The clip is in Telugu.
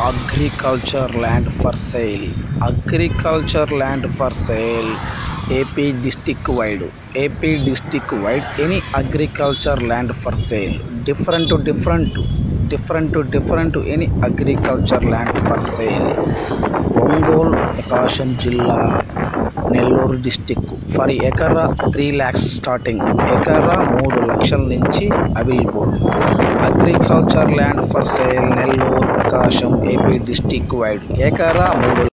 agriculture land for sale agriculture land for sale AP district wide AP district wide any agriculture land for sale different different different different any agriculture land for sale Ongole Prakasam జిల్లా నెల్లూరు డిస్టిక్ ఫర్ ఎకరా త్రీ ల్యాక్స్ స్టార్టింగ్ ఎకరా మూడు లక్షల నుంచి available agriculture land for sale Nellore Prakasam AP district wide ఎకరా మూడు